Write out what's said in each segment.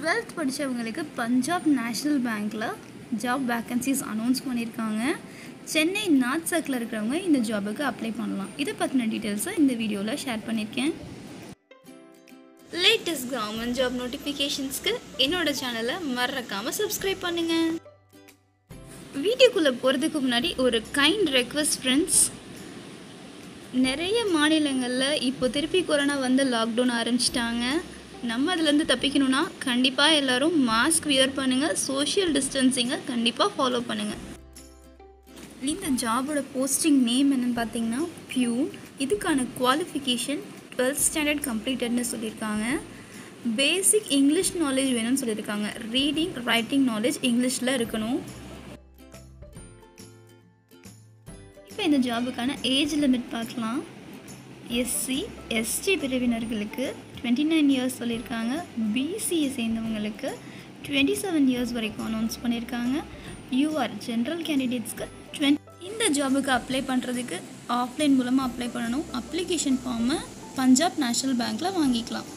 twelfth படித்தவங்களுக்கு Punjab national பேங்க்கில் job vacancies announce பண்ணியிருக்காங்க சென்னை நார்த் சர்க்கிளில் இருக்கிறவங்க இந்த ஜாபுக்கு அப்ளை பண்ணலாம் இதை பற்றின டீட்டெயில்ஸை இந்த வீடியோவில் ஷேர் பண்ணியிருக்கேன் லேட்டஸ்ட் கவர்மெண்ட் ஜாப் நோட்டிஃபிகேஷன்ஸ்க்கு என்னோட சேனலை மறக்காமல் சப்ஸ்கிரைப் பண்ணுங்கள் வீடியோக்குள்ளே போகிறதுக்கு முன்னாடி ஒரு கைண்ட் ரெக்வஸ்ட் ஃப்ரெண்ட்ஸ் நிறைய மாநிலங்களில் இப்போ திருப்பி கொரோனா வந்து லாக்டவுன் ஆரம்பிச்சிட்டாங்க நம்ம அதுலேருந்து தப்பிக்கணும்னா கண்டிப்பாக எல்லாரும் மாஸ்க் வியர் பண்ணுங்கள் சோஷியல் டிஸ்டன்சிங்கை கண்டிப்பாக ஃபாலோ பண்ணுங்கள் இந்த ஜாபோட போஸ்டிங் நேம் என்னன்னு பார்த்தீங்கன்னா பியூன் இதுக்கான குவாலிஃபிகேஷன் டுவெல்த் ஸ்டாண்டர்ட் கம்ப்ளீட்டட்னு சொல்லியிருக்காங்க பேசிக் இங்கிலீஷ் நாலேஜ் வேணும்னு சொல்லியிருக்காங்க ரீடிங் ரைட்டிங் நாலேஜ் இங்கிலீஷில் இருக்கணும் இப்போ இந்த ஜாபுக்கான ஏஜ் லிமிட் பார்க்கலாம் எஸ்சி எஸ்டி பிரிவினர்களுக்கு டுவெண்ட்டி நைன் இயர்ஸ் சொல்லியிருக்காங்க பிசிஏ சேர்ந்தவங்களுக்கு டுவெண்ட்டி செவன் இயர்ஸ் வரைக்கும் அனௌன்ஸ் பண்ணியிருக்காங்க யூஆர் ஜென்ரல் கேண்டிடேட்ஸ்க்கு டுவெண்ட் இந்த ஜாபுக்கு அப்ளை பண்ணுறதுக்கு ஆஃப்லைன் மூலமாக அப்ளை பண்ணணும் அப்ளிகேஷன் ஃபார்மை பஞ்சாப் நேஷ்னல் பேங்க்கில் வாங்கிக்கலாம்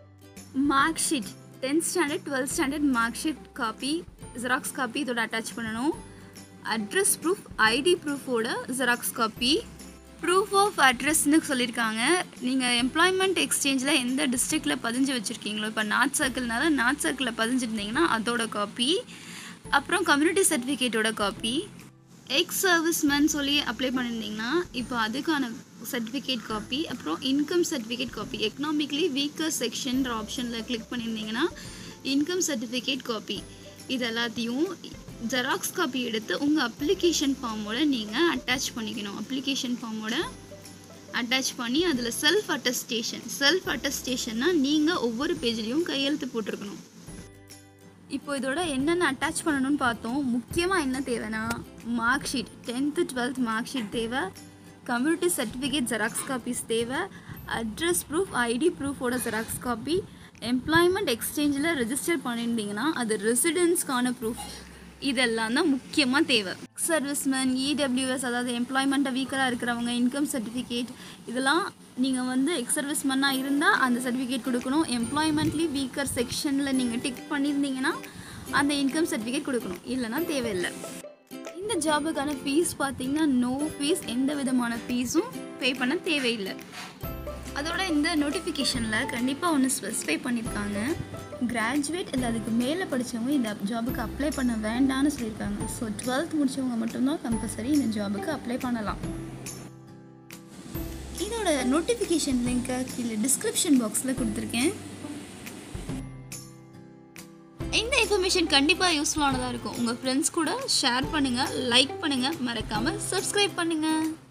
mark sheet tenth standard twelfth standard mark sheet copy xerox copy இதோட அட்டாச் பண்ணணும் அட்ரஸ் ப்ரூஃப் ஐடி ப்ரூஃபோட ஜெராக்ஸ் காப்பி ப்ரூஃப் ஆஃப் அட்ரஸ்னு சொல்லியிருக்காங்க நீங்கள் எம்ப்ளாய்மெண்ட் எக்ஸ்சேஞ்சில் எந்த டிஸ்ட்ரிக்டில் பதிஞ்சு வச்சுருக்கீங்களோ இப்போ நார்த் சர்க்கிள்னால நார்த் சர்க்கிளில் பதிஞ்சிருந்தீங்கன்னா அதோட காப்பி அப்புறம் கம்யூனிட்டி சர்டிஃபிகேட்டோட காப்பி எக்ஸ் சர்வீஸ்மேன் சொல்லி அப்ளை பண்ணியிருந்தீங்கன்னா இப்போ அதுக்கான சர்டிஃபிகேட் காப்பி அப்புறம் income certificate copy economically weaker செக்ஷன்ற ஆப்ஷனில் கிளிக் பண்ணியிருந்தீங்கன்னா இன்கம் சர்டிஃபிகேட் காப்பி இது எல்லாத்தையும் ஜெராக்ஸ் காப்பி எடுத்து உங்கள் அப்ளிகேஷன் ஃபார்மோட நீங்கள் அட்டாச் பண்ணிக்கணும் அப்ளிகேஷன் ஃபார்மோட அட்டாச் பண்ணி அதில் செல்ஃப் அட்டஸ்டேஷன் செல்ஃப் அட்டஸ்டேஷன்னா நீங்கள் ஒவ்வொரு பேஜ்லேயும் கையெழுத்து போட்டிருக்கணும் இப்போ இதோட என்னென்ன அட்டாச் பண்ணணும்னு பார்த்தோம் முக்கியமாக என்ன தேவைன்னா mark sheet tenth twelfth mark sheet தேவை கம்யூனிட்டி சர்டிஃபிகேட் ஜெராக்ஸ் காப்பீஸ் தேவை அட்ரஸ் ப்ரூஃப் ஐடி ப்ரூஃபோட ஜெராக்ஸ் காப்பி எம்ப்ளாய்மெண்ட் எக்ஸ்சேஞ்சில் ரெஜிஸ்டர் பண்ணியிருந்தீங்கன்னா அது ரெசிடென்ஸ்க்கான ப்ரூஃப் இதெல்லாம் தான் முக்கியமாக தேவை சர்வீஸ்மேன் இடபிள்யூஎஸ் அதாவது எம்ப்ளாய்மெண்ட்டை வீக்கராக இருக்கிறவங்க இன்கம் சர்டிஃபிகேட் இதெல்லாம் நீங்கள் வந்து எக்ஸ் சர்வீஸ்மேனாக இருந்தால் அந்த சர்டிஃபிகேட் கொடுக்கணும் எம்ப்ளாய்மெண்ட்லி வீக்கர் செக்ஷனில் நீங்கள் டிக் பண்ணியிருந்தீங்கன்னா அந்த இன்கம் சர்டிஃபிகேட் கொடுக்கணும் இல்லைன்னா தேவையில்லை இந்த ஜாபுக்கான ஃபீஸ் பார்த்தீங்கன்னா நோ ஃபீஸ் எந்த விதமான ஃபீஸும் பே பண்ண தேவையில்லை அதோட இந்த நோட்டிஃபிகேஷனில் கண்டிப்பாக ஒன்று ஸ்பெசிஃபை பண்ணியிருக்காங்க கிராஜுவேட் இல்லை அதுக்கு மேலே படித்தவங்க இந்த ஜாபுக்கு அப்ளை பண்ண வேண்டாம்னு சொல்லியிருக்காங்க ஸோ டுவெல்த் முடித்தவங்க மட்டும்தான் கம்பல்சரி இந்த ஜாபுக்கு அப்ளை பண்ணலாம் இதோட நோட்டிஃபிகேஷன் லிங்க்கை கீழே டிஸ்கிரிப்ஷன் பாக்ஸில் கொடுத்துருக்கேன் இந்த இன்ஃபர்மேஷன் கண்டிப்பாக யூஸ்ஃபுல்லானதாக இருக்கும் உங்கள் ஃப்ரெண்ட்ஸ் கூட ஷேர் பண்ணுங்கள் லைக் பண்ணுங்கள் மறக்காமல் சப்ஸ்கிரைப் பண்ணுங்கள்